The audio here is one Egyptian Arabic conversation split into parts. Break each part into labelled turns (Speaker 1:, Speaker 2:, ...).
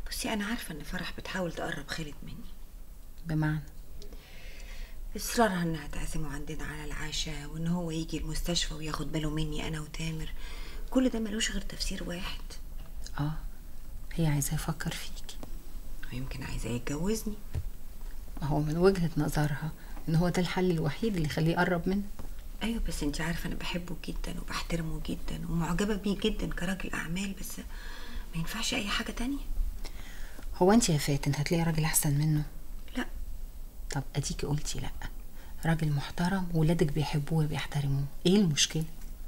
Speaker 1: بصي انا عارفه ان فرح بتحاول تقرب خالد مني
Speaker 2: بمعنى
Speaker 1: اصرارها انها تعزمه عندنا على العشاء وان هو يجي المستشفى وياخد باله مني انا وتامر كل ده ملوش غير تفسير واحد
Speaker 2: اه هي عايزة يفكر فيكي
Speaker 1: ويمكن عايزاه يتجوزني
Speaker 2: ما هو من وجهة نظرها ان هو ده الحل الوحيد اللي يخليه يقرب منه
Speaker 1: ايوه بس انت عارفه انا بحبه جدا وبحترمه جدا ومعجبه بيه جدا كراجل اعمال بس ما ينفعش اي حاجه تانية
Speaker 2: هو انت يا فاتن هتلاقي راجل احسن منه
Speaker 1: لا
Speaker 2: طب اديكي قلتي لا راجل محترم ولادك بيحبوه وبيحترموه ايه المشكلة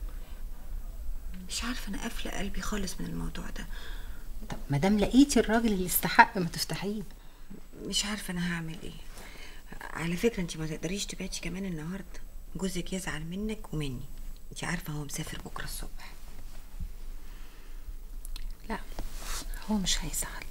Speaker 1: مش عارفه انا قافله قلبي خالص من الموضوع ده
Speaker 2: طب ما دام لقيتي الراجل اللي يستحق ما تفتحيه
Speaker 1: مش عارفه انا هعمل ايه على فكره انت ما تقدريش تباتي كمان النهارده جوزك يزعل منك ومني انت عارفه هو مسافر بكره الصبح
Speaker 2: لا هو مش هيزعل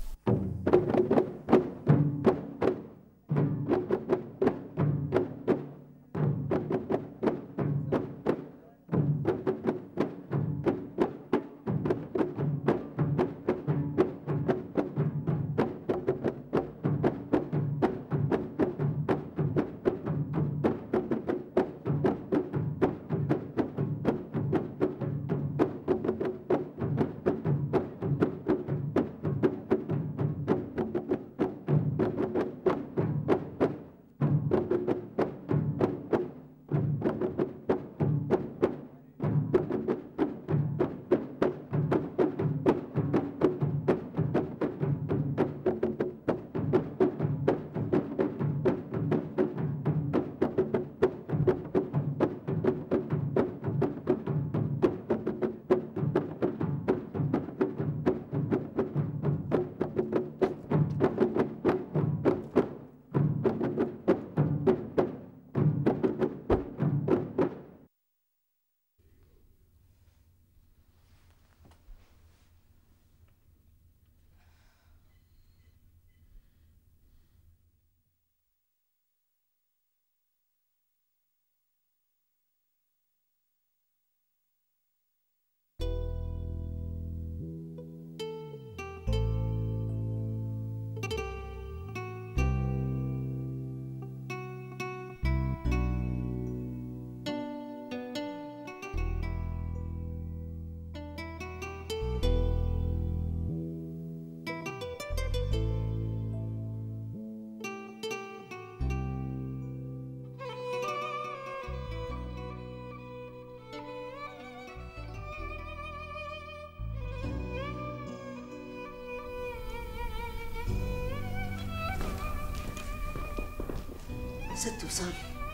Speaker 3: ست وصال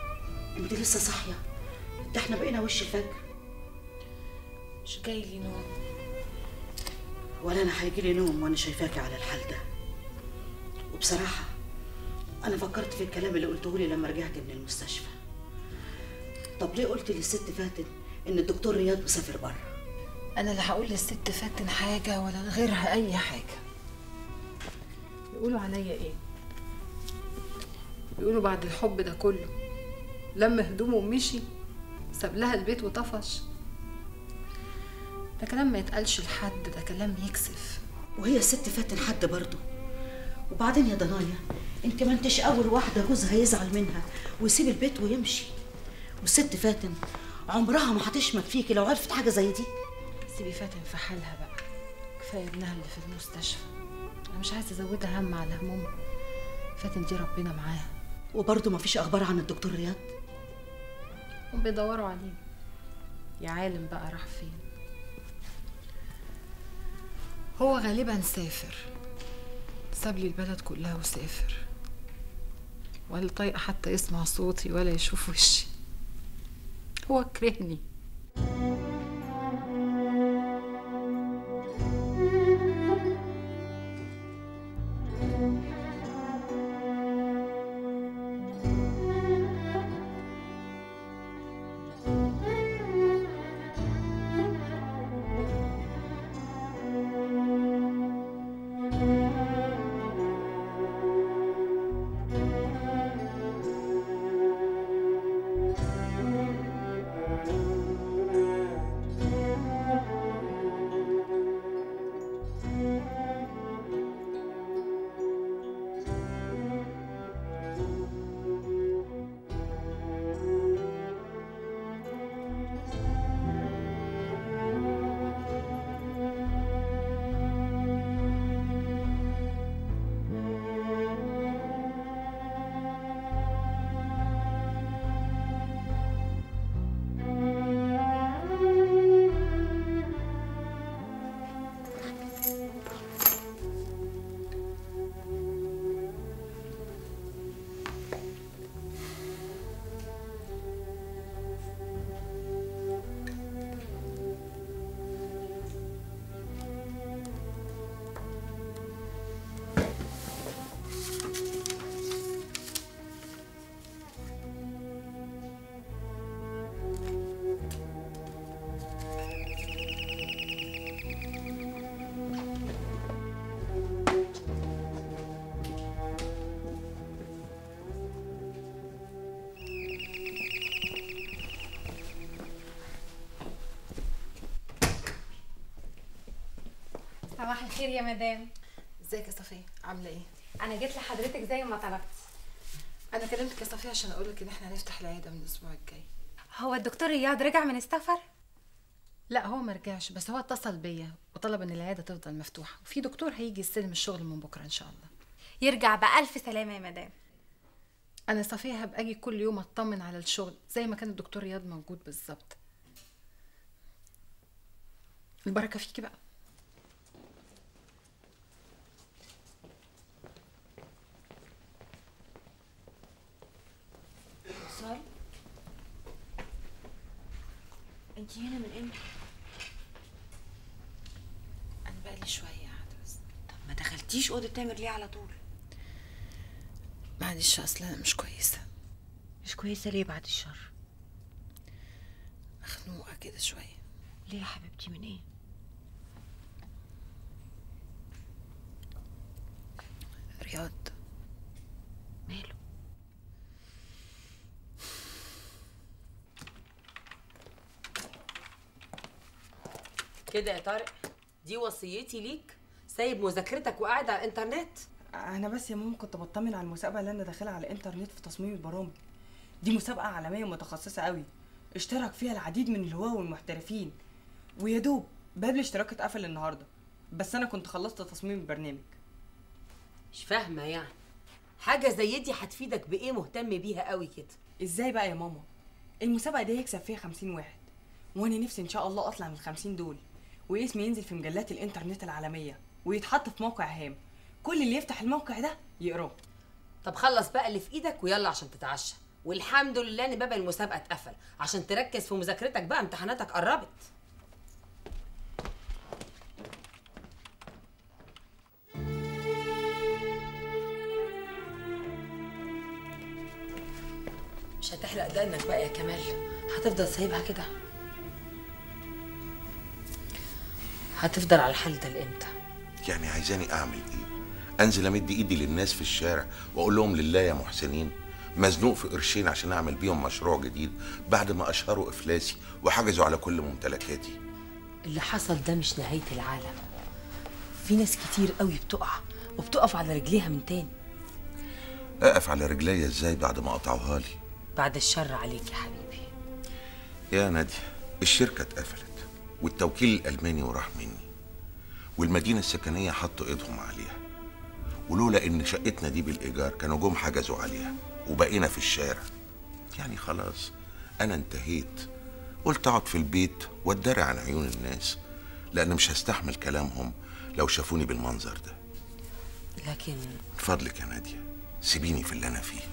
Speaker 3: انت لسه صاحيه ده احنا بقينا وش الفجر
Speaker 2: مش جاي لي نوم
Speaker 3: ولا انا هيجي لي نوم وانا شايفاكي على الحال ده وبصراحه انا فكرت في الكلام اللي قلته لي لما رجعت من المستشفى طب ليه قلت للست فاتن ان الدكتور رياض مسافر بره
Speaker 2: انا لا هقول للست فاتن حاجه ولا لغيرها اي حاجه يقولوا عليا ايه يقولوا بعد الحب ده كله لما هدومه ومشي ساب لها البيت وطفش ده كلام ما يتقالش لحد ده كلام يكسف
Speaker 3: وهي الست فاتن حد برضه وبعدين يا ضنايا انت ما انتش اول واحده جوزها يزعل منها ويسيب البيت ويمشي والست فاتن عمرها ما هتشمت فيكي لو عرفت حاجه زي دي
Speaker 2: سيبي فاتن في حالها بقى كفايه ابنها اللي في المستشفى انا مش عايزه ازودها هم على همومها فاتن دي ربنا معاها
Speaker 3: وبرضه ما فيش اخبار عن الدكتور رياض
Speaker 2: هم بيدوروا عليه يا عالم بقى راح فين هو غالبا سافر ساب لي البلد كلها وسافر ولا طايق حتى يسمع صوتي ولا يشوف وشي هو كرهني
Speaker 4: صباح الخير يا مدام
Speaker 2: ازيك يا صفيه عامله ايه
Speaker 4: انا جيت لحضرتك زي ما طلبت
Speaker 2: انا كلمتك يا صفيه عشان اقول لك ان احنا هنفتح العياده من الاسبوع الجاي
Speaker 4: هو الدكتور رياض رجع من السفر
Speaker 2: لا هو ما رجعش بس هو اتصل بيا وطلب ان العياده تفضل مفتوحه وفي دكتور هيجي يستلم الشغل من بكره ان شاء الله
Speaker 4: يرجع بألف سلامة يا مدام
Speaker 2: انا صفيه هبقى اجي كل يوم اطمن على الشغل زي ما كان الدكتور رياض موجود بالظبط البركه فيكي بقى
Speaker 1: وصال انت هنا من امتى
Speaker 2: انا بقالي شويه قاعده بس
Speaker 1: طب ما دخلتيش اوضه تامر ليه على طول
Speaker 2: معلش اصل انا مش كويسه
Speaker 1: مش كويسه ليه بعد الشر
Speaker 2: مخنوقه كده شويه
Speaker 1: ليه يا حبيبتي من ايه
Speaker 2: رياض
Speaker 1: ماله
Speaker 5: كده يا طارق دي وصيتي ليك سايب مذاكرتك وقاعد على الانترنت
Speaker 6: انا بس يا ماما كنت بطمن على المسابقه اللي انا داخلها على الانترنت في تصميم البرامج دي مسابقه عالميه متخصصه قوي اشترك فيها العديد من الهواة والمحترفين ويا دوب باب الاشتراك اتقفل النهارده بس انا كنت خلصت تصميم البرنامج
Speaker 5: مش فاهمه يعني حاجه زي دي هتفيدك بايه مهتم بيها قوي كده
Speaker 6: ازاي بقى يا ماما المسابقه دي هيكسب فيها خمسين واحد وانا نفسي ان شاء الله اطلع من الخمسين دول واسمي ينزل في مجلات الانترنت العالميه ويتحط في موقع هام كل اللي يفتح الموقع ده يقراه
Speaker 5: طب خلص بقى اللي في ايدك ويلا عشان تتعشى والحمد لله ان باب المسابقه اتقفل عشان تركز في مذاكرتك بقى امتحاناتك قربت مش هتحرق دقنك بقى يا كمال هتفضل سايبها كده هتفضل على الحال ده لامتى
Speaker 7: يعني عايزاني اعمل ايه انزل امد ايدي للناس في الشارع واقول لهم لله يا محسنين مزنوق في قرشين عشان اعمل بيهم مشروع جديد بعد ما اشهروا افلاسي وحجزوا على كل ممتلكاتي
Speaker 5: اللي حصل ده مش نهاية العالم في ناس كتير قوي بتقع وبتقف على رجليها من تاني
Speaker 7: اقف على رجليا ازاي بعد ما قطعوها لي
Speaker 5: بعد الشر عليك يا حبيبي
Speaker 7: يا نادية الشركة اتقفلت والتوكيل الألماني وراح مني والمدينة السكنية حطوا ايدهم عليها ولولا ان شقتنا دي بالإيجار كانوا جم حجزوا عليها وبقينا في الشارع يعني خلاص أنا انتهيت قلت أقعد في البيت واتداري عن عيون الناس لأن مش هستحمل كلامهم لو شافوني بالمنظر ده
Speaker 5: لكن
Speaker 7: من فضلك يا نادية سيبيني في اللي أنا فيه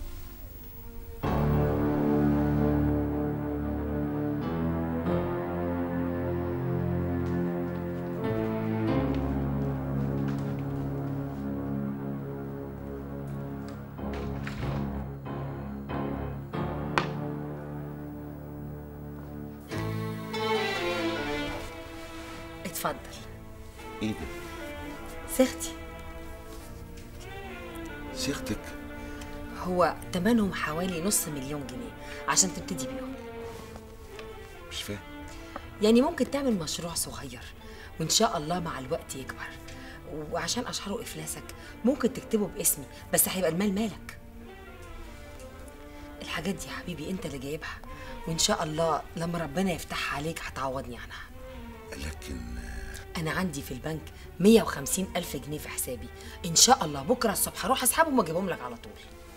Speaker 5: اتفضل
Speaker 7: ايه ده
Speaker 5: سختي
Speaker 7: صيغتك
Speaker 5: هو تمنهم حوالي نص مليون جنيه عشان تبتدي بيهم
Speaker 7: مش فاهم
Speaker 5: يعني ممكن تعمل مشروع صغير وان شاء الله مع الوقت يكبر وعشان اشهره افلاسك ممكن تكتبه باسمي بس هيبقى المال مالك الحاجات دي يا حبيبي انت اللي جايبها وان شاء الله لما ربنا يفتحها عليك هتعوضني عنها
Speaker 7: لكن
Speaker 5: انا عندي في البنك 150 الف جنيه في حسابي ان شاء الله بكره الصبح هروح اسحبهم واجيبهم لك على طول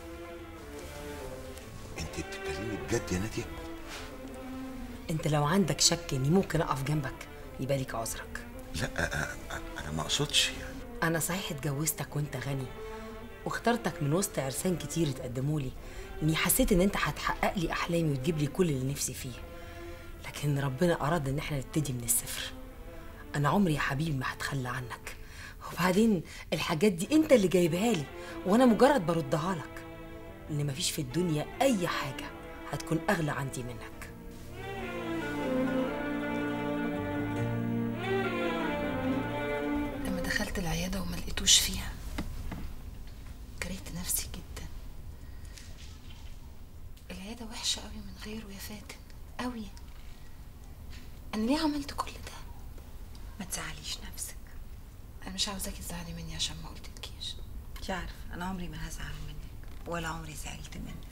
Speaker 7: انت بتتكلمي بجد يا نادية
Speaker 5: انت لو عندك شك اني ممكن اقف جنبك يبقى ليك عذرك
Speaker 7: لا أ- أ- انا ما اقصدش يعني
Speaker 5: انا صحيح اتجوزتك وانت غني واخترتك من وسط عرسان كتير اتقدموا لي اني حسيت ان انت هتحقق لي احلامي وتجيب لي كل اللي نفسي فيه لكن ربنا اراد ان احنا نبتدي من الصفر انا عمري يا حبيبي ما هتخلى عنك وبعدين الحاجات دي انت اللي جايبها لي وانا مجرد بردها لك ان مفيش في الدنيا اي حاجه هتكون اغلى عندي منك
Speaker 2: لما دخلت العيادة وما لقيتوش فيها كرهت نفسي جدا العيادة وحشة قوي من غيره يا فاتن قوي أنا ليه عملت كل ده؟
Speaker 1: ما تزعليش نفسك
Speaker 2: انا مش عاوزاكي تزعلي مني عشان ما قلتلكيش
Speaker 1: مش عارف انا عمري ما هزعل منك ولا عمري زعلت منك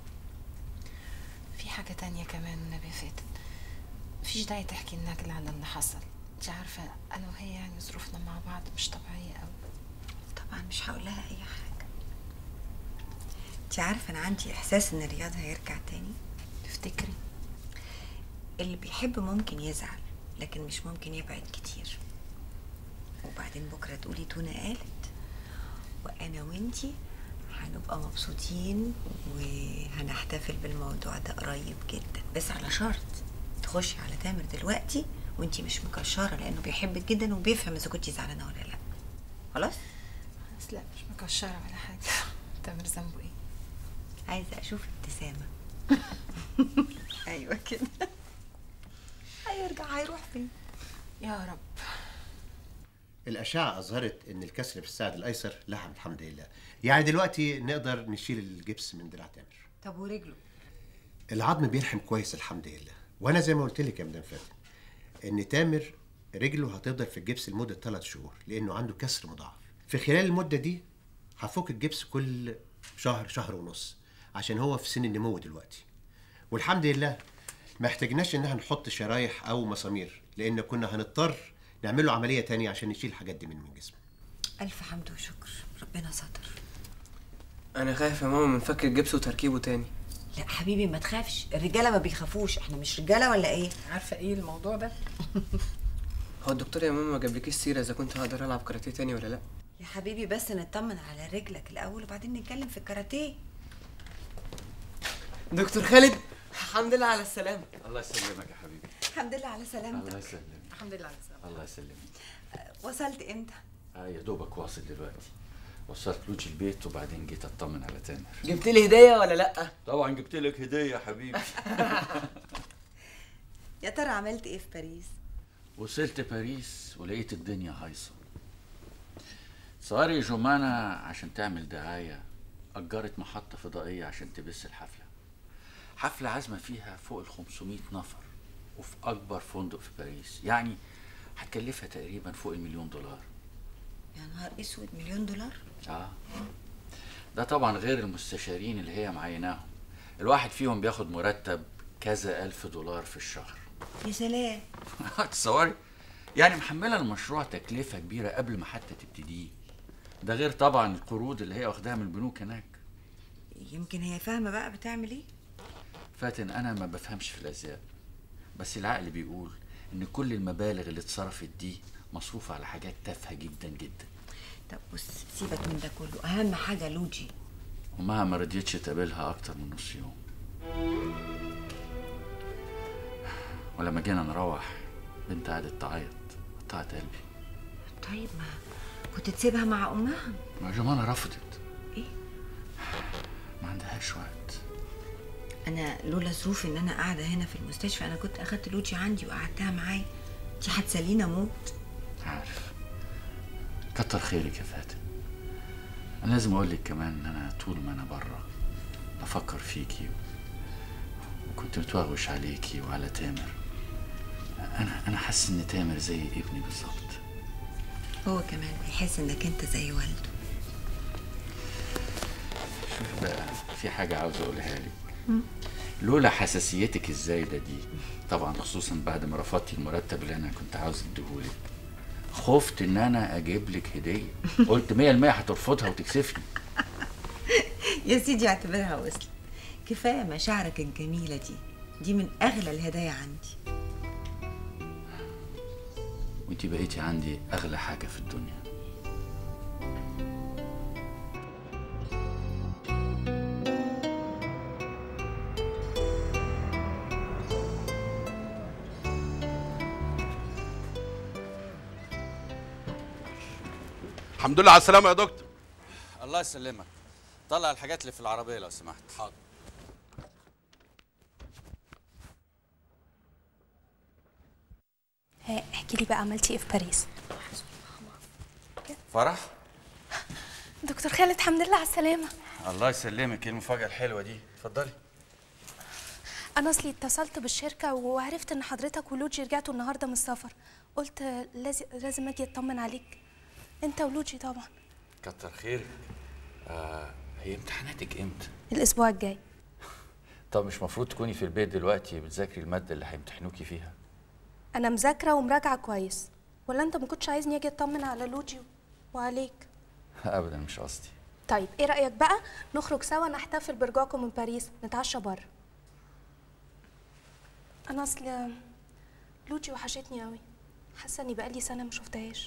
Speaker 2: في حاجة تانية كمان النبي فاتت مفيش داعي تحكي النجل على اللي حصل انت عارفة انا وهي يعني ظروفنا مع بعض مش طبيعية قوي
Speaker 1: طبعا مش هقول لها اي حاجه انت عارفه انا عندي احساس ان رياض هيرجع تاني
Speaker 2: تفتكري
Speaker 1: اللي بيحب ممكن يزعل لكن مش ممكن يبعد كتير وبعدين بكره تقولي تونا قالت وانا وانتي هنبقى مبسوطين وهنحتفل بالموضوع ده قريب جدا بس على شرط تخشي على تامر دلوقتي وانتي مش مكشره لانه بيحبك جدا وبيفهم اذا كنتي زعلانه ولا لا خلاص
Speaker 2: بس لا مش مكشرة ولا حاجة تامر ذنبه ايه
Speaker 1: عايزه اشوف ابتسامه ايوه كده هيرجع هيروح فين
Speaker 2: يا رب
Speaker 8: الأشعة أظهرت إن الكسر في الساعد الأيسر لحم الحمد لله يعني دلوقتي نقدر نشيل الجبس من دراع تامر
Speaker 1: طب ورجله
Speaker 8: العظم بيلحم كويس الحمد لله وأنا زي ما قلت لك يا مدام فاتن إن تامر رجله هتفضل في الجبس لمدة ثلاث شهور لأنه عنده كسر مضاعف في خلال المدة دي هفك الجبس كل شهر شهر ونص عشان هو في سن النمو دلوقتي والحمد لله ما احتاجناش ان احنا نحط شرايح او مسامير لان كنا هنضطر نعمل له عمليه تانية عشان نشيل الحاجات دي من من جسمه
Speaker 1: الف حمد وشكر ربنا ستر
Speaker 9: انا خايف يا ماما من فك الجبس وتركيبه تاني
Speaker 1: لا حبيبي ما تخافش الرجاله ما بيخافوش احنا مش رجاله ولا ايه
Speaker 2: عارفة ايه الموضوع ده
Speaker 9: هو الدكتور يا ماما ما جابلكيش سيره اذا كنت هقدر العب كاراتيه تاني ولا لا
Speaker 1: يا حبيبي بس نطمن على رجلك الاول وبعدين نتكلم في الكاراتيه
Speaker 9: دكتور خالد الحمد لله على السلامه
Speaker 10: الله يسلمك يا حبيبي
Speaker 1: الحمد لله على
Speaker 10: الله
Speaker 1: سلامتك
Speaker 10: يسلمك
Speaker 2: الحمد لله على السلامة
Speaker 10: الله يسلمك
Speaker 1: وصلت امتى
Speaker 10: آه يا دوبك واصل دلوقتي وصلت لوجي البيت وبعدين جيت اطمن على تامر
Speaker 9: جبت لي هديه ولا لا
Speaker 10: طبعا جبت لك هديه يا حبيبي
Speaker 1: يا ترى عملت ايه في باريس
Speaker 10: وصلت باريس ولقيت الدنيا هايصه صاري جمانة عشان تعمل دعاية أجرت محطة فضائية عشان تبث الحفلة حفلة عازمة فيها فوق ال 500 نفر وفي أكبر فندق في باريس يعني هتكلفها تقريبا فوق المليون دولار
Speaker 1: يا نهار اسود مليون دولار
Speaker 10: اه ده طبعا غير المستشارين اللي هي معيناهم الواحد فيهم بياخد مرتب كذا ألف دولار في الشهر
Speaker 1: يا سلام
Speaker 10: تصوري يعني محملة المشروع تكلفة كبيرة قبل ما حتى تبتديه ده غير طبعا القروض اللي هي واخداها من البنوك هناك
Speaker 1: يمكن هي فاهمه بقى بتعمل ايه
Speaker 10: فاتن انا ما بفهمش في الازياء بس العقل بيقول ان كل المبالغ اللي اتصرفت دي مصروفة على حاجات تافهة جدا جدا
Speaker 1: طب بص سيبك من ده كله اهم حاجه لوجي
Speaker 10: ومها ما رضيتش تقابلها اكتر من نص يوم ولما جينا نروح بنت قعدت تعيط قطعت قلبي
Speaker 1: طيب ما كنت تسيبها مع امها
Speaker 10: ما جمانة رفضت
Speaker 1: ايه
Speaker 10: ما عندهاش وقت
Speaker 1: انا لولا ظروف ان انا قاعده هنا في المستشفى انا كنت اخدت لوجي عندي وقعدتها معايا دي هتسليني اموت
Speaker 10: عارف كتر خيرك يا فاتن انا لازم اقول لك كمان ان انا طول ما انا بره بفكر فيكي وكنت متوغوش عليكي وعلى تامر انا انا حاسس ان تامر زي ابني بالظبط
Speaker 1: هو كمان بيحس انك انت زي والده
Speaker 10: شوف بقى في حاجه عاوز اقولها لك لولا حساسيتك الزايده دي طبعا خصوصا بعد ما رفضتي المرتب اللي انا كنت عاوز اديهولك خفت ان انا اجيب لك هديه قلت 100% هترفضها وتكسفني
Speaker 1: يا سيدي اعتبرها وصل كفايه مشاعرك الجميله دي دي من اغلى الهدايا عندي
Speaker 10: وانت بقيتي عندي اغلى حاجه في الدنيا
Speaker 11: الحمد لله على السلامة يا دكتور
Speaker 12: الله يسلمك طلع الحاجات اللي في العربية لو سمحت حاضر
Speaker 13: ها احكي لي بقى عملتي ايه في باريس
Speaker 12: فرح
Speaker 13: دكتور خالد الحمد لله على السلامه
Speaker 12: الله يسلمك ايه المفاجأة الحلوة دي اتفضلي
Speaker 13: انا اصلي اتصلت بالشركه وعرفت ان حضرتك ولوجي رجعتوا النهارده من السفر قلت لازم لازم اجي اطمن عليك انت ولوجي طبعا
Speaker 10: كتر خيرك آه هي امتحاناتك امتى؟
Speaker 13: الاسبوع الجاي
Speaker 10: طب مش مفروض تكوني في البيت دلوقتي بتذاكري المادة اللي هيمتحنوكي فيها
Speaker 13: انا مذاكره ومراجعه كويس ولا انت ما كنتش عايزني اجي اطمن على لوجي وعليك
Speaker 10: ابدا مش قصدي
Speaker 13: طيب ايه رايك بقى نخرج سوا نحتفل برجوعكم من باريس نتعشى بره انا اصل لوجي وحشتني قوي حاسه اني بقالي سنه ما شفتهاش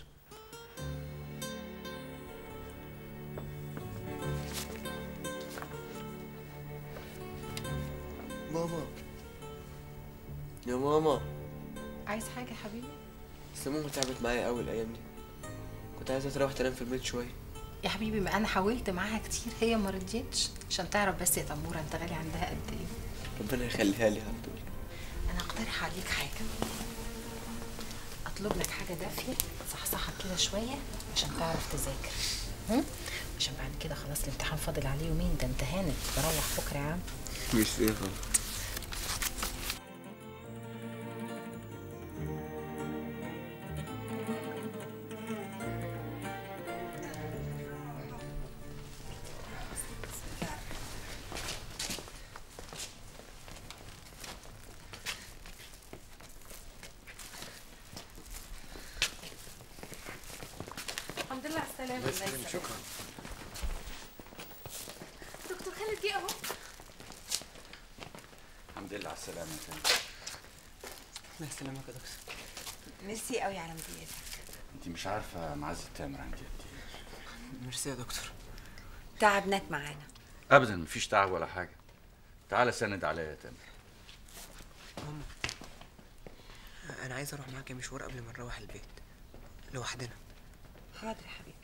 Speaker 9: ماما يا ماما
Speaker 2: عايز حاجه يا حبيبي
Speaker 9: اصل ماما تعبت معايا قوي الايام دي كنت عايزه تروح تنام في البيت شويه
Speaker 2: يا حبيبي ما انا حاولت معاها كتير هي ما رضيتش عشان تعرف بس يا تموره انت غالي عندها قد ايه
Speaker 9: ربنا يخليها لي على طول
Speaker 2: انا اقترح عليك حاجه اطلب لك حاجه دافيه تصحصحك كده شويه عشان تعرف تذاكر هم؟ عشان بعد كده خلاص الامتحان فاضل عليه يومين ده انت هانت تروح بكره يا عم
Speaker 9: مش ايه خالص
Speaker 13: الحمد لله على السلامه
Speaker 9: الله يسلمك شكرا
Speaker 13: دكتور خالد جه اهو
Speaker 10: الحمد لله على السلامة يا فندم
Speaker 9: الله يسلمك يا دكتور
Speaker 1: ميرسي قوي على مديتك
Speaker 10: انت مش عارفة معزة تامر عندي قد ايه
Speaker 9: ميرسي يا دكتور
Speaker 1: تعبناك معانا
Speaker 10: ابدا مفيش تعب ولا حاجة تعالى سند عليا يا تامر
Speaker 9: ماما انا عايز اروح معاك مشوار قبل ما نروح البيت لوحدنا
Speaker 1: حاضر يا حبيبي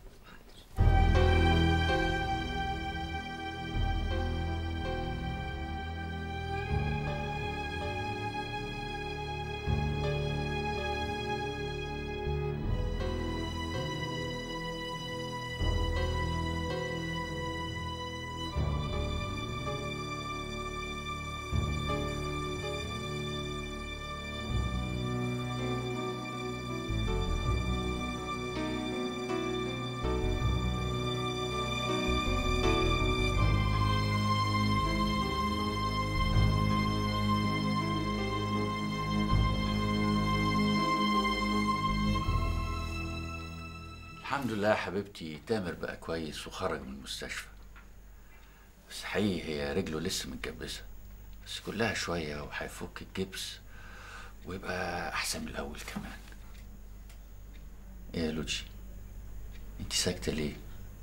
Speaker 10: الحمد لله يا حبيبتي تامر بقى كويس وخرج من المستشفى بس حقيقي هي رجله لسه متجبسة بس كلها شوية وهيفك الجبس ويبقى أحسن من الأول كمان إيه يا لوجي انت ساكتة ليه؟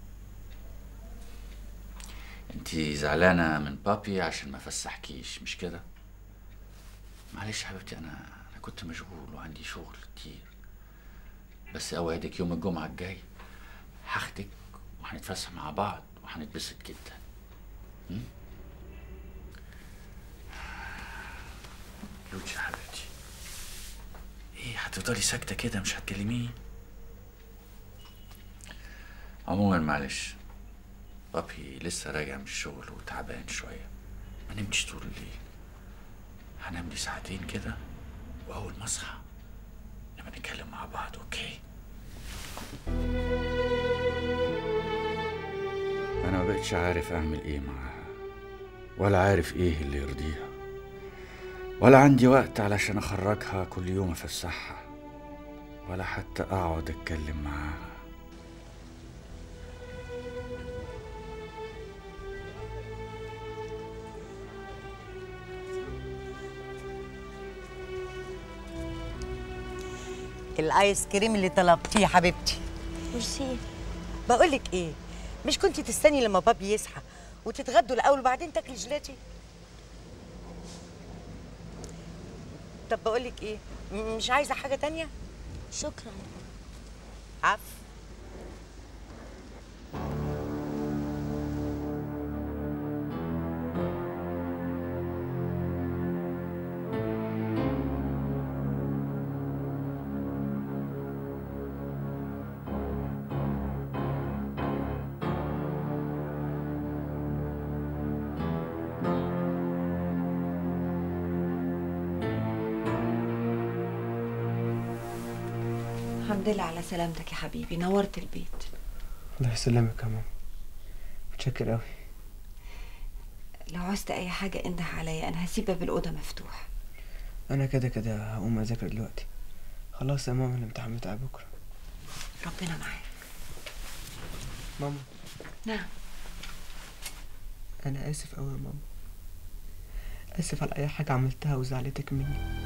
Speaker 10: انت زعلانة من بابي عشان ما فسحكيش مش كده؟ معلش يا حبيبتي أنا أنا كنت مشغول وعندي شغل كتير بس اوعدك يوم الجمعة الجاي هاخدك وهنتفسح مع بعض وهنتبسط جدا م? لوتشي يا حبيبتي ايه هتفضلي ساكتة كده مش هتكلميني عموما معلش بابي لسه راجع من الشغل وتعبان شوية ما نمتش طول الليل هنام لي ساعتين كده وأول ما أصحى نبقى نتكلم مع بعض أوكي أنا ما بقتش عارف أعمل إيه معاها ولا عارف إيه اللي يرضيها ولا عندي وقت علشان أخرجها كل يوم أفسحها ولا حتى أقعد أتكلم معاها
Speaker 14: الايس كريم اللي طلبتيه يا حبيبتي
Speaker 13: ميرسي
Speaker 14: بقولك ايه مش كنتي تستني لما بابي يصحى وتتغدوا الاول وبعدين تاكلي جيلاتي طب بقولك ايه م- مش عايزه حاجه تانية
Speaker 13: شكرا
Speaker 14: عفو
Speaker 1: الحمد لله على سلامتك يا حبيبي نورت البيت
Speaker 9: الله يسلمك يا ماما متشكر قوي
Speaker 1: لو عوزت اي حاجه انده عليا انا هسيب باب الاوضه مفتوح
Speaker 9: انا كده كده هقوم اذاكر دلوقتي خلاص يا ماما الامتحان بتاع بكره
Speaker 1: ربنا معاك
Speaker 9: ماما
Speaker 1: نعم
Speaker 9: انا اسف قوي يا ماما اسف على اي حاجه عملتها وزعلتك مني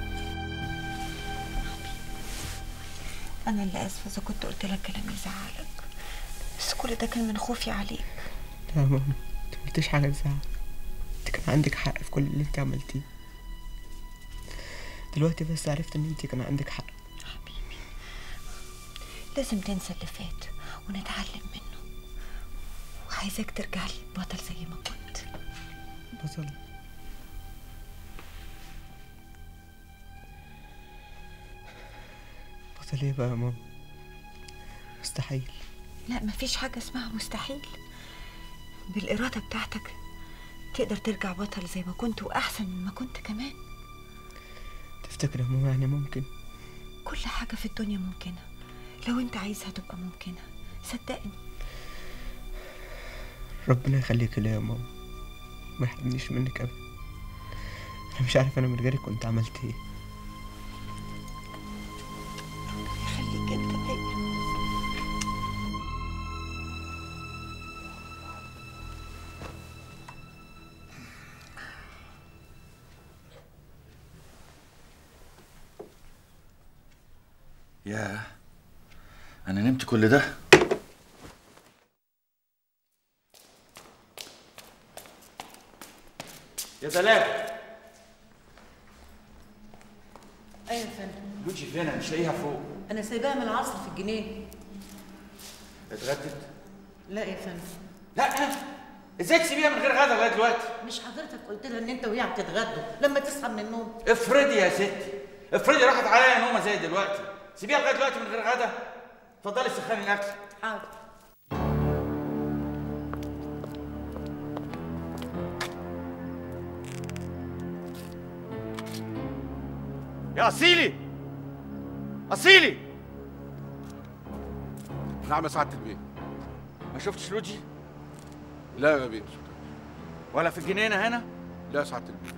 Speaker 1: انا اللي اسفه اذا كنت قلت لك كلام يزعلك بس كل ده كان من خوفي عليك
Speaker 9: لا يا ماما انت قلتش حاجه تزعل انت كان عندك حق في كل اللي انت عملتيه دلوقتي بس عرفت ان انت كان عندك حق
Speaker 1: لازم تنسى اللي فات ونتعلم منه وعايزاك ترجع لي بطل زي ما كنت
Speaker 9: بطل بطل ايه بقى يا ماما مستحيل
Speaker 1: لا مفيش حاجة اسمها مستحيل بالإرادة بتاعتك تقدر ترجع بطل زي ما كنت وأحسن من ما كنت كمان
Speaker 9: تفتكر يا ماما يعني ممكن
Speaker 1: كل حاجة في الدنيا ممكنة لو انت عايزها تبقى ممكنة صدقني
Speaker 9: ربنا يخليك ليا يا ماما ما يحرمنيش منك ابدا انا مش عارف انا من غيرك كنت عملت ايه
Speaker 1: خليك انت ليا
Speaker 10: ياه انا نمت كل ده
Speaker 12: يا سلام
Speaker 14: ايوه يا فندم
Speaker 12: لوجي فين انا مش لاقيها فوق
Speaker 14: انا سايباها من العصر في الجنينه
Speaker 12: اتغدت
Speaker 14: لا يا فندم
Speaker 12: لا ازاي تسيبيها من غير غدا لغايه دلوقتي
Speaker 14: مش حضرتك قلت لها ان انت وهي هتتغدوا لما تصحى من النوم
Speaker 12: افرضي يا ستي افرضي راحت عليا نومه زي دلوقتي سيبيها لغايه دلوقتي من غير غدا اتفضلي سخني الاكل
Speaker 14: حاضر
Speaker 12: يا اصيلي اصيلي
Speaker 11: نعم يا سعاده البيه
Speaker 12: ما شفتش لوجي
Speaker 11: لا يا بيه
Speaker 12: ولا في الجنينه هنا
Speaker 11: لا يا سعاده البيه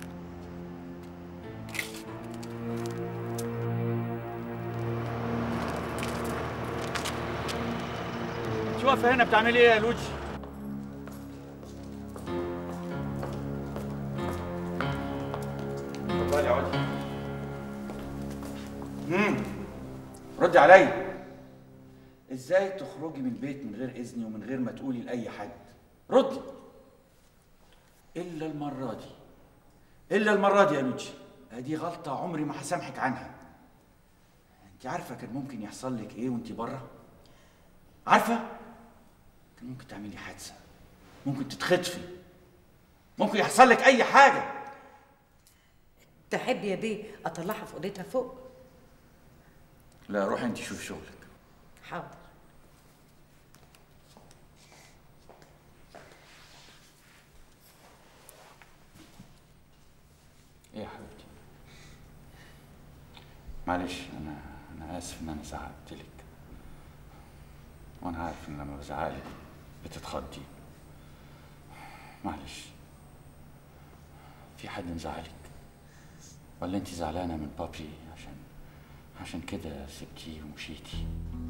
Speaker 12: انت واقفه هنا بتعملي ايه يا لوجي اتفضلي اقعدي امم ردي عليا ازاي تخرجي من البيت من غير اذني ومن غير ما تقولي لاي حد ردي الا المره دي الا المره دي يا لوجي دي غلطه عمري ما هسامحك عنها انت عارفه كان ممكن يحصل لك ايه وانت بره عارفه كان ممكن تعملي حادثه ممكن تتخطفي ممكن يحصل لك اي حاجه
Speaker 14: تحب يا بيه اطلعها في اوضتها فوق
Speaker 12: لا روحي انت شوفي شغلك
Speaker 14: حاضر
Speaker 12: ايه يا حبيبتي معلش انا انا اسف ان انا زعقت لك وانا عارف ان لما بزعلك بتتخضي معلش في حد مزعلك ولا انت زعلانه من بابي عشان عشان كده سبتيه ومشيتي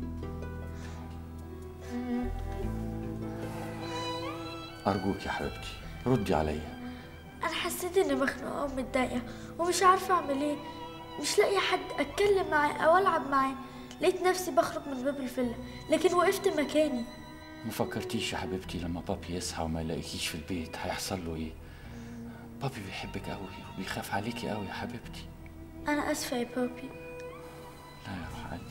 Speaker 12: ارجوك يا حبيبتي ردي عليا
Speaker 15: انا حسيت اني مخنوقه ومتضايقه ومش عارفه اعمل ايه مش لاقيه حد اتكلم معاه او العب معاه لقيت نفسي بخرج من باب الفيلا لكن وقفت مكاني
Speaker 12: ما فكرتيش يا حبيبتي لما بابي يصحى وما يلاقيكيش في البيت هيحصل له ايه بابي بيحبك قوي وبيخاف عليكي قوي يا حبيبتي
Speaker 15: انا اسفه يا بابي
Speaker 12: لا يا روح قلبي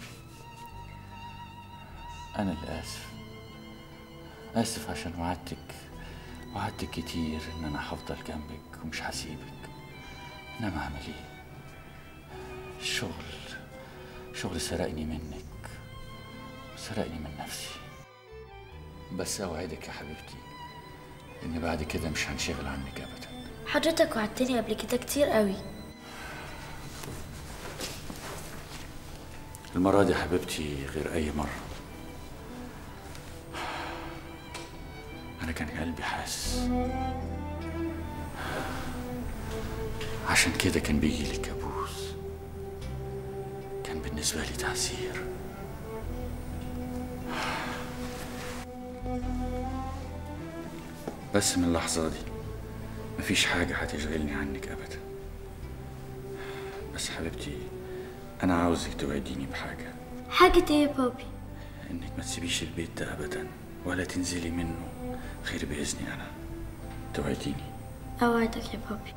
Speaker 12: انا اللي اسف اسف عشان وعدتك وعدتك كتير ان انا هفضل جنبك ومش هسيبك انما اعمل ايه الشغل شغل سرقني منك سرقني من نفسي بس اوعدك يا حبيبتي ان بعد كده مش هنشغل عنك ابدا
Speaker 15: حضرتك وعدتني قبل كده كتير قوي
Speaker 10: المرة دي حبيبتي غير أي مرة أنا كان قلبي حاسس عشان كده كان بيجي لي كابوس كان بالنسبة لي تعسير بس من اللحظة دي مفيش حاجة هتشغلني عنك أبدا بس حبيبتي أنا عاوزك توعديني بحاجة
Speaker 15: حاجة ايه يا بابي
Speaker 10: إنك ما تسيبيش البيت ده أبدا ولا تنزلي منه غير بإذني أنا توعديني
Speaker 15: اوعدك يا بابي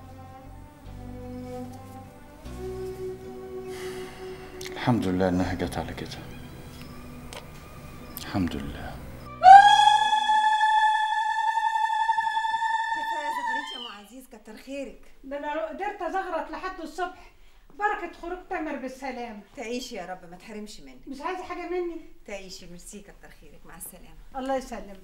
Speaker 10: الحمد لله إنها جت على كده الحمد لله
Speaker 1: كفايه يا زغريت يا ام عزيز كتر خيرك
Speaker 16: ده انا لو قدرت ازغرط لحد الصبح بركة خروج تامر بالسلامة
Speaker 1: تعيشي يا رب ما تحرمش منك
Speaker 16: مش عايزة حاجة مني
Speaker 1: تعيشي ميرسي كتر خيرك مع السلامه
Speaker 16: الله يسلمك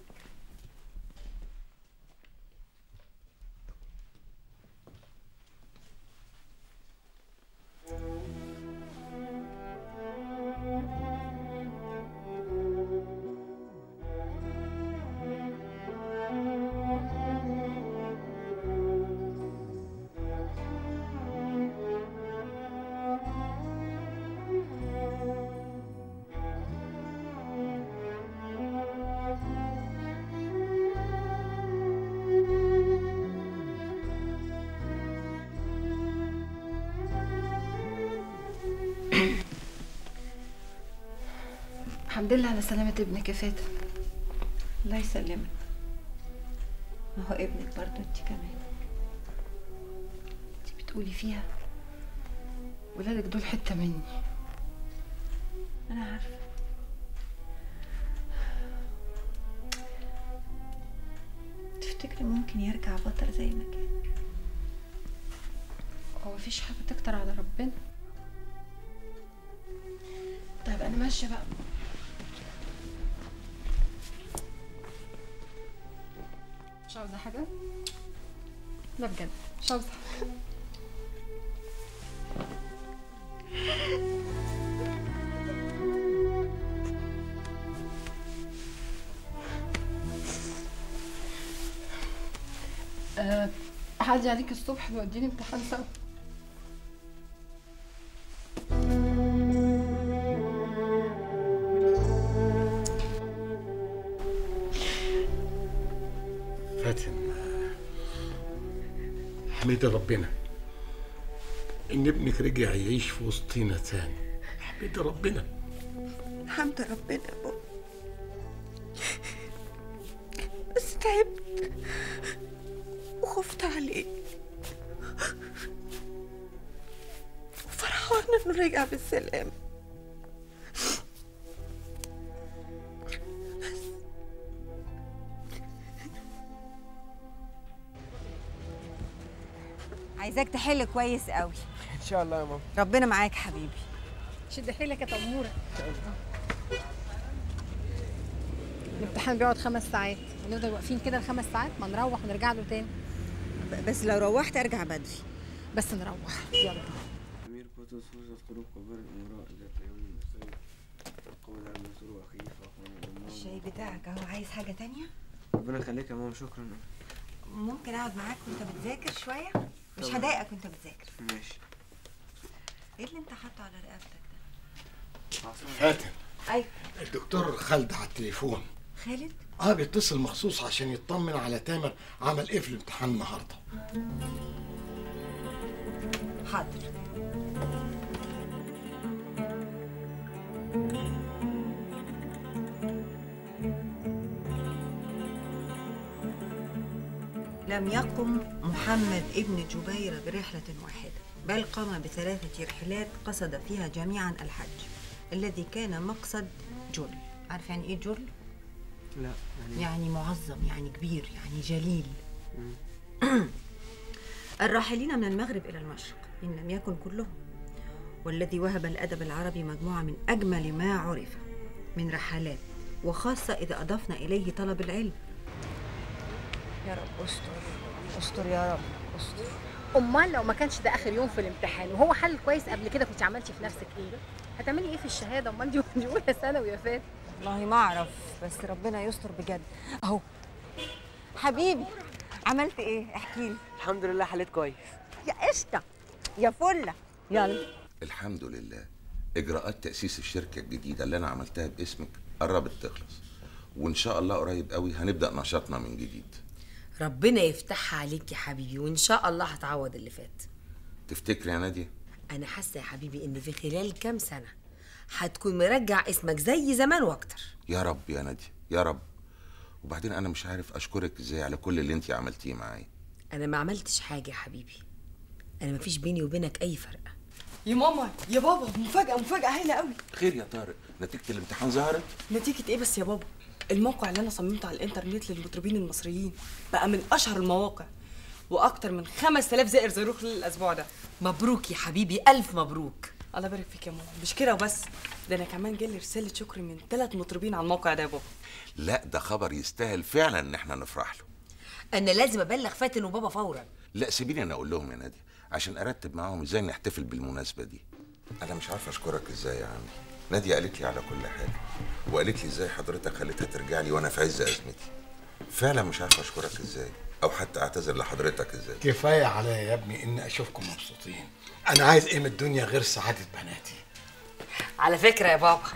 Speaker 2: الحمد لله على سلامة ابنك يا فاتن
Speaker 1: الله يسلمك ما هو ابنك برضو انت كمان
Speaker 2: انت بتقولي فيها ولادك دول حتة مني
Speaker 1: انا عارفه تفتكري ممكن يرجع بطل زي ما كان
Speaker 2: هو مفيش حاجة تكتر على ربنا طيب أنا ماشية بقى مش عاوزة حاجة؟ لا بجد مش عاوزة حاجة أه هعدي عليك الصبح توديني امتحان سوا
Speaker 17: فاتن حميد ربنا ان ابنك رجع يعيش في وسطينا تاني حميد ربنا
Speaker 1: الحمد ربنا يا بابا بس تعبت وخفت عليه وفرحانة انه رجع بالسلامة عايزاك تحل كويس قوي
Speaker 9: ان شاء الله يا ماما
Speaker 1: ربنا معاك حبيبي
Speaker 2: شد حيلك يا تمورة الامتحان بيقعد خمس ساعات هنفضل واقفين كده الخمس ساعات ما نروح ونرجع له تاني
Speaker 1: بس لو روحت ارجع بدري
Speaker 2: بس نروح يلا
Speaker 9: أمير قطز فرصة خروج كبار الأمراء ذات يوم المستوي قول المنصور وأخيه فأخونا
Speaker 1: الشاي بتاعك اهو عايز حاجة تانية
Speaker 9: ربنا يخليك يا ماما شكرا
Speaker 1: ممكن اقعد معاك وانت بتذاكر شوية مش
Speaker 9: طبعا.
Speaker 1: هضايقك وانت بتذاكر
Speaker 9: ماشي
Speaker 1: ايه اللي انت حاطه على رقبتك
Speaker 17: فاتن
Speaker 1: ايوه
Speaker 17: الدكتور خالد على التليفون
Speaker 1: خالد
Speaker 17: اه بيتصل مخصوص عشان يطمن على تامر عمل ايه في الامتحان النهارده
Speaker 1: حاضر لم يقم محمد ابن جبير برحلة واحدة بل قام بثلاثة رحلات قصد فيها جميعا الحج الذي كان مقصد جل عارف يعني ايه جل؟
Speaker 9: لا يعني
Speaker 1: يعني معظم يعني كبير يعني جليل الراحلين من المغرب إلى المشرق إن لم يكن كلهم والذي وهب الأدب العربي مجموعة من أجمل ما عرف من رحلات وخاصة إذا أضفنا إليه طلب العلم يا رب استر استر يا رب استر
Speaker 2: امال لو ما كانش ده اخر يوم في الامتحان وهو حل كويس قبل كده كنت عملتي في نفسك ايه
Speaker 18: هتعملي ايه في الشهاده امال دي دي اولى ثانوي يا فاتن
Speaker 1: والله ما اعرف بس ربنا يستر بجد اهو حبيبي عملت ايه احكي لي
Speaker 9: الحمد لله حليت كويس
Speaker 1: يا قشطه يا فله يلا
Speaker 7: الحمد لله اجراءات تاسيس الشركه الجديده اللي انا عملتها باسمك قربت تخلص وان شاء الله قريب قوي هنبدا نشاطنا من جديد
Speaker 5: ربنا يفتحها عليك يا حبيبي وان شاء الله هتعوض اللي فات
Speaker 7: تفتكري يا ناديه
Speaker 5: انا حاسه يا حبيبي ان في خلال كام سنه هتكون مرجع اسمك زي زمان واكتر
Speaker 7: يا رب يا ناديه يا رب وبعدين انا مش عارف اشكرك ازاي على كل اللي انت عملتيه معايا
Speaker 5: انا ما عملتش حاجه يا حبيبي انا ما فيش بيني وبينك اي فرق
Speaker 6: يا ماما يا بابا مفاجأة مفاجأة هايلة قوي
Speaker 7: خير يا طارق نتيجه الامتحان ظهرت
Speaker 6: نتيجة ايه بس يا بابا الموقع اللي انا صممته على الانترنت للمطربين المصريين بقى من اشهر المواقع واكتر من 5000 زائر زاروه خلال الاسبوع ده
Speaker 5: مبروك يا حبيبي الف مبروك
Speaker 6: الله يبارك فيك يا ماما مش كده وبس ده انا كمان جالي رسالة شكر من ثلاث مطربين على الموقع ده يا بابا
Speaker 7: لا ده خبر يستاهل فعلا ان احنا نفرح له
Speaker 5: انا لازم ابلغ فاتن وبابا فورا
Speaker 7: لا سيبيني انا اقول لهم يا ناديه عشان ارتب معاهم ازاي نحتفل بالمناسبه دي انا مش عارف اشكرك ازاي يا عمي ناديه قالت لي على كل حاجه وقالت لي ازاي حضرتك خليتها ترجع لي وانا في عز ازمتي فعلا مش عارف اشكرك ازاي او حتى اعتذر لحضرتك ازاي
Speaker 17: كفايه عليا يا ابني اني اشوفكم مبسوطين انا عايز ايه من الدنيا غير سعاده بناتي
Speaker 5: على فكره يا بابا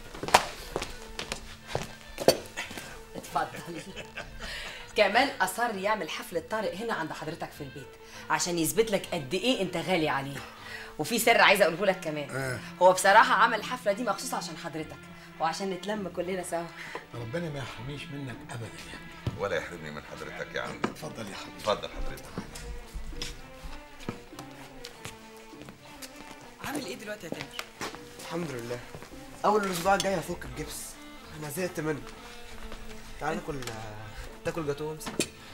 Speaker 5: اتفضل كمان اصر يعمل حفله طارق هنا عند حضرتك في البيت عشان يثبت لك قد ايه انت غالي عليه وفي سر عايزه اقوله لك كمان
Speaker 17: آه.
Speaker 5: هو بصراحه عمل الحفله دي مخصوص عشان حضرتك وعشان نتلم كلنا سوا
Speaker 17: ربنا ما يحرمنيش منك ابدا يعني
Speaker 7: ولا يحرمني من حضرتك يا عمي
Speaker 17: اتفضل يا حبيبي
Speaker 7: اتفضل حضرتك
Speaker 6: عامل ايه دلوقتي يا تامر
Speaker 9: الحمد لله اول الاسبوع الجاي هفك الجبس انا زهقت منه تعال ناكل تاكل جاتوه وامسك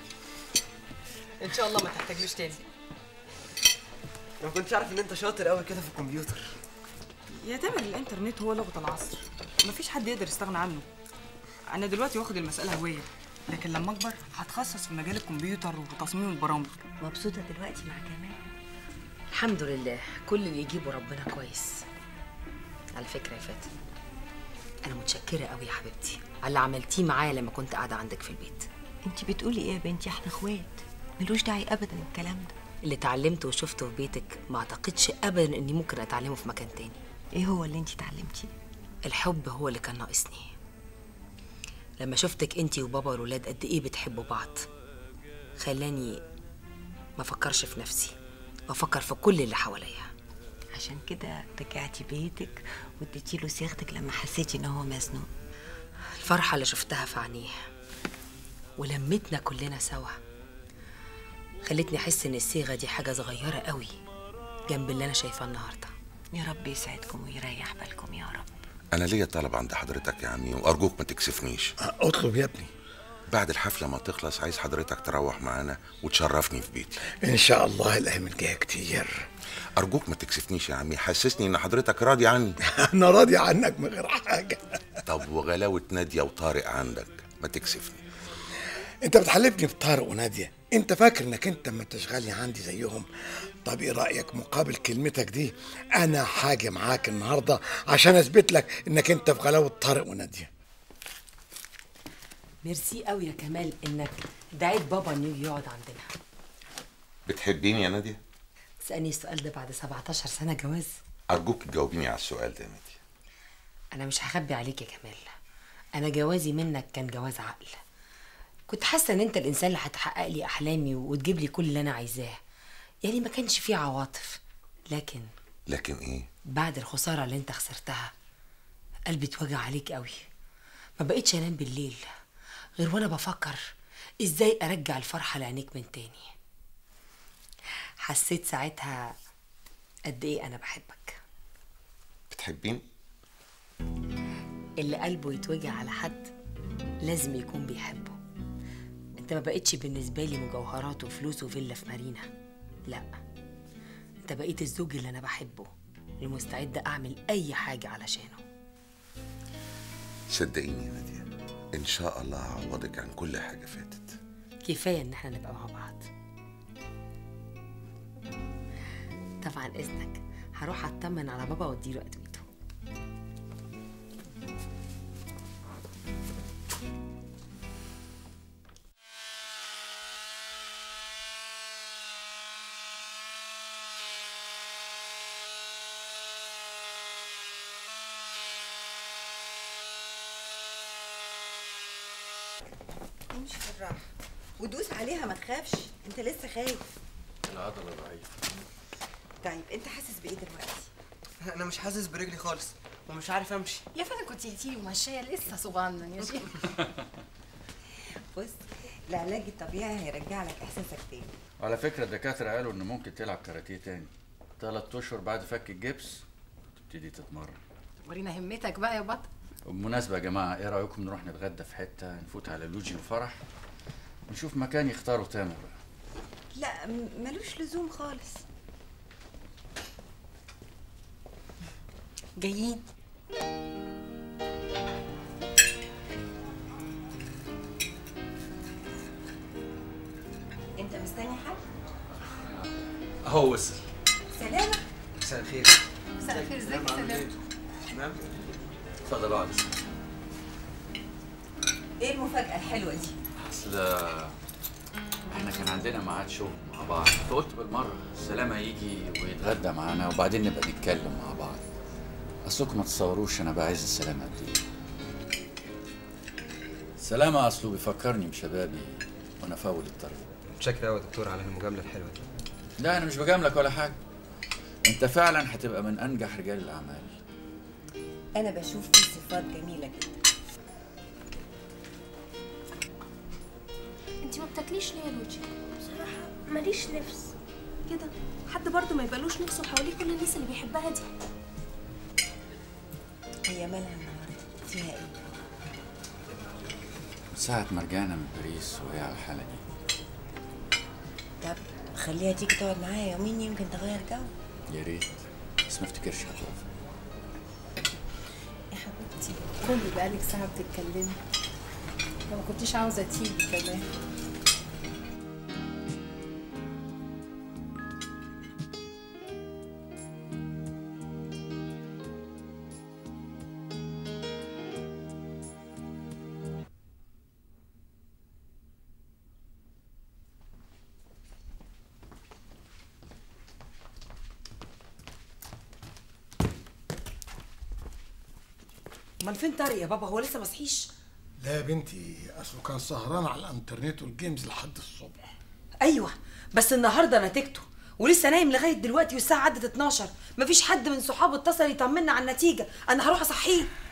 Speaker 6: ان شاء الله ما تحتاجلوش تاني
Speaker 9: انا ما كنتش عارف ان انت شاطر قوي كده في الكمبيوتر
Speaker 6: يا تامر الانترنت هو لغة العصر مفيش حد يقدر يستغنى عنه انا دلوقتي واخد المسألة هوية لكن لما اكبر هتخصص في مجال الكمبيوتر وتصميم البرامج
Speaker 1: مبسوطه دلوقتي مع كمال
Speaker 5: الحمد لله كل اللي يجيبه ربنا كويس على فكره يا فاتن انا متشكره قوي يا حبيبتي على اللي عملتيه معايا لما كنت قاعده عندك في البيت
Speaker 1: انت بتقولي ايه يا بنتي احنا اخوات ملوش داعي ابدا الكلام ده
Speaker 5: اللي اتعلمته وشفته في بيتك ما اعتقدش ابدا اني ممكن اتعلمه في مكان تاني
Speaker 1: ايه هو اللي انت اتعلمتيه
Speaker 5: الحب هو اللي كان ناقصني لما شفتك انتي وبابا والولاد قد ايه بتحبوا بعض خلاني ما افكرش في نفسي وافكر في كل اللي حواليا
Speaker 1: عشان كده رجعتي بيتك واديتي له صياغتك لما حسيتي ان هو مزنوق
Speaker 5: الفرحه اللي شفتها في عينيه ولمتنا كلنا سوا خلتني احس ان الصيغه دي حاجه صغيره قوي جنب اللي انا شايفاه النهارده
Speaker 1: يا رب يسعدكم ويريح بالكم يا رب
Speaker 7: انا ليا طلب عند حضرتك يا عمي وارجوك ما تكسفنيش
Speaker 17: اطلب يا ابني
Speaker 7: بعد الحفله ما تخلص عايز حضرتك تروح معانا وتشرفني في بيتي
Speaker 17: ان شاء الله الايام الجايه كتير
Speaker 7: ارجوك ما تكسفنيش يا عمي حسسني ان حضرتك راضي عني
Speaker 17: انا راضي عنك من غير حاجه
Speaker 7: طب وغلاوه ناديه وطارق عندك ما تكسفني
Speaker 17: انت بتحلفني بطارق وناديه انت فاكر انك انت ما انتش غالي عندي زيهم طب ايه رايك مقابل كلمتك دي انا حاجه معاك النهارده عشان اثبت لك انك انت في غلاوه طارق وناديه
Speaker 5: ميرسي قوي يا كمال انك دعيت بابا انه يجي يقعد عندنا
Speaker 7: بتحبيني يا ناديه
Speaker 5: تسالني السؤال ده بعد 17 سنه جواز
Speaker 7: ارجوك تجاوبيني على السؤال ده يا ناديه
Speaker 5: انا مش هخبي عليك يا كمال انا جوازي منك كان جواز عقل كنت حاسه ان انت الانسان اللي هتحقق لي احلامي وتجيب لي كل اللي انا عايزاه يعني ما كانش فيه عواطف لكن
Speaker 7: لكن ايه
Speaker 5: بعد الخساره اللي انت خسرتها قلبي اتوجع عليك قوي ما بقيتش انام بالليل غير وانا بفكر ازاي ارجع الفرحه لعينيك من تاني حسيت ساعتها قد ايه انا بحبك
Speaker 7: بتحبيني
Speaker 5: اللي قلبه يتوجع على حد لازم يكون بيحبه انت ما بقتش بالنسبه لي مجوهرات وفلوس وفيلا في مارينا لا انت بقيت الزوج اللي انا بحبه اللي مستعده اعمل اي حاجه علشانه
Speaker 7: صدقيني يا ناديه ان شاء الله هعوضك عن كل حاجه فاتت
Speaker 5: كفايه ان احنا نبقى مع بعض طبعا اذنك هروح اطمن على بابا واديله ادويته
Speaker 1: امشي بالراحه ودوس عليها ما تخافش انت لسه خايف
Speaker 10: العضله ضعيفه
Speaker 1: طيب انت حاسس بايه دلوقتي
Speaker 9: انا مش حاسس برجلي خالص ومش عارف امشي
Speaker 2: يا فندم كنت قلتيلي ومشايه لسه صغنن يا شيخ
Speaker 1: بص العلاج الطبيعي هيرجع لك احساسك تاني
Speaker 10: وعلى فكره الدكاتره قالوا ان ممكن تلعب كاراتيه تاني ثلاث اشهر بعد فك الجبس تبتدي تتمرن
Speaker 2: ورينا همتك بقى يا بطل
Speaker 10: وبالمناسبه يا جماعه ايه رايكم نروح نتغدى في حته نفوت على لوجي وفرح نشوف مكان يختاروا تامر بقى
Speaker 1: لا م- ملوش لزوم خالص
Speaker 2: جايين
Speaker 1: انت مستني حد
Speaker 12: اهو وصل
Speaker 1: سلامة
Speaker 12: مساء الخير
Speaker 2: مساء الخير ازيك يا سلام
Speaker 12: تمام اتفضل اقعد
Speaker 1: ايه المفاجأة الحلوة دي
Speaker 10: اصل احنا كان عندنا ميعاد شغل مع بعض فقلت بالمره سلامه يجي ويتغدى معانا وبعدين نبقى نتكلم مع بعض اصلكم ما تتصوروش انا بعز السلامه قد ايه سلامه اصله بيفكرني بشبابي وانا في اول الطريق
Speaker 9: متشكر قوي يا دكتور على المجامله الحلوه دي
Speaker 10: لا انا مش بجاملك ولا حاجه انت فعلا هتبقى من انجح رجال الاعمال
Speaker 1: انا بشوف فيه صفات جميلة جدا
Speaker 13: انت ما بتاكليش ليه يا لوجي بصراحة ماليش نفس كده حد برضه ما يبقالوش نفسه حواليه كل الناس اللي بيحبها دي
Speaker 1: هي مالها النهارده فيها ايه
Speaker 10: من ساعه ما رجعنا من باريس وهي على الحاله دي
Speaker 1: طب خليها تيجي تقعد معايا يومين يمكن تغير جو
Speaker 10: يا ريت بس ما افتكرش هتوافق
Speaker 2: يا حبيبتي كل بقالك ساعه بتتكلمي لو ما كنتيش عاوزه تيجي كمان
Speaker 14: امال فين طارق يا بابا هو لسه ما صحيش
Speaker 17: لا يا بنتي اصله كان سهران على الانترنت والجيمز لحد الصبح
Speaker 14: ايوه بس النهارده نتيجته ولسه نايم لغايه دلوقتي والساعه عدت 12 مفيش حد من صحابه اتصل يطمنا على النتيجه انا هروح اصحيه